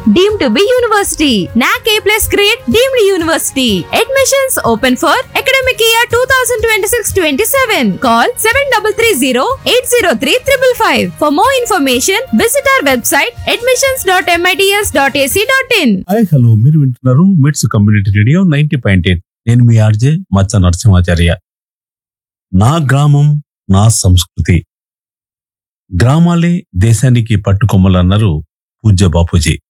deemed to be university. NAC A plus grade deemed university. Admissions open for academic year 2026-27. Call 7330-803-555. For more information, visit our website admissions.mits.ac.in. Hi hello మీరు వింటున్నారు MITS community radio ninety point eight నేను మీ RJ మచ్చ నరసింహాచార్య నా గ్రామం నా సంస్కృతి గ్రామాలే దేశానికి పట్టుకొమ్మలన్నారు పూజ్య బాపూజీ